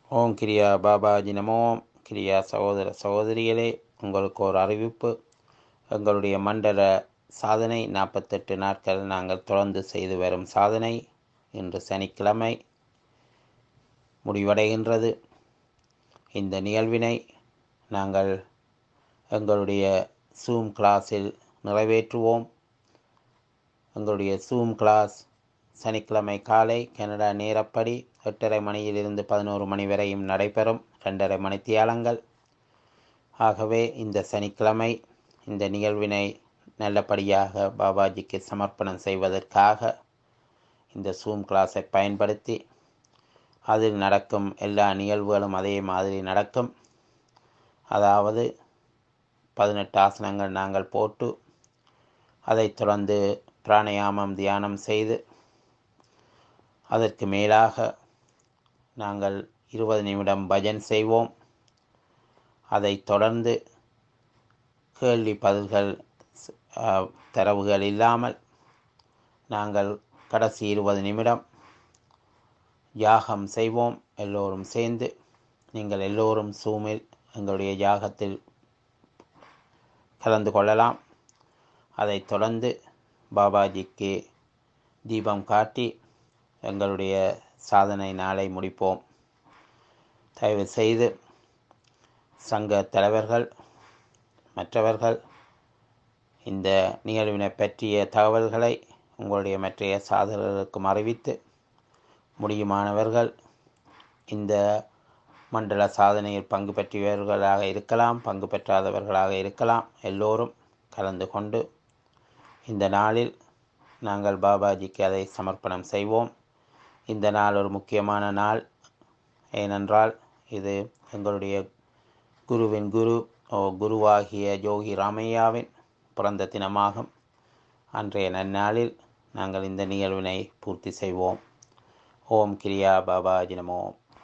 ஓம் கிரியா பாபாஜி நமோ கிரியா சகோதர சகோதரிகளே உங்களுக்கு ஒரு அறிவிப்பு எங்களுடைய மண்டல சாதனை நாற்பத்தெட்டு நாட்கள் நாங்கள் தொடர்ந்து செய்து வரும் சாதனை இன்று சனிக்கிழமை முடிவடைகின்றது இந்த நிகழ்வினை நாங்கள் எங்களுடைய சூம் கிளாஸில் நிறைவேற்றுவோம் எங்களுடைய சூம் கிளாஸ் சனிக்கிழமை காலை கனடா நேரப்படி எட்டரை மணியிலிருந்து பதினோரு மணி வரையும் நடைபெறும் ரெண்டரை மணித்தியாலங்கள் ஆகவே இந்த சனிக்கிழமை இந்த நிகழ்வினை நல்லபடியாக பாபாஜிக்கு சமர்ப்பணம் செய்வதற்காக இந்த சூம் கிளாஸை பயன்படுத்தி அதில் நடக்கும் எல்லா நிகழ்வுகளும் அதே மாதிரி நடக்கும் அதாவது பதினெட்டு ஆசனங்கள் நாங்கள் போட்டு அதைத் தொடர்ந்து பிராணயாமம் தியானம் செய்து அதற்கு மேலாக நாங்கள் இருபது நிமிடம் பஜன் செய்வோம் அதைத் தொடர்ந்து கேள்வி பதில்கள் தரவுகள் இல்லாமல் நாங்கள் கடைசி இருபது நிமிடம் யாகம் செய்வோம் எல்லோரும் சேர்ந்து நீங்கள் எல்லோரும் சூமில் எங்களுடைய யாகத்தில் கலந்து கொள்ளலாம் அதைத் தொடர்ந்து பாபாஜிக்கு தீபம் காட்டி எங்களுடைய சாதனை நாளை முடிப்போம் தயவு செய்து சங்க தலைவர்கள் மற்றவர்கள் இந்த நிகழ்வினை பற்றிய தகவல்களை உங்களுடைய மற்றைய சாதகர்களுக்கும் அறிவித்து முடியுமானவர்கள் இந்த மண்டல சாதனையில் பங்கு பெற்றவர்களாக இருக்கலாம் பங்கு பெற்றாதவர்களாக இருக்கலாம் எல்லோரும் கலந்து கொண்டு இந்த நாளில் நாங்கள் பாபாஜிக்கு அதை சமர்ப்பணம் செய்வோம் இந்த நாள் ஒரு முக்கியமான நாள் ஏனென்றால் இது எங்களுடைய குருவின் குரு ஓ குருவாகிய யோகி ராமையாவின் பிறந்த தினமாகும் அன்றைய நன்னாளில் நாங்கள் இந்த நிகழ்வினை பூர்த்தி செய்வோம் ஓம் கிரியா பாபாஜி நமோம்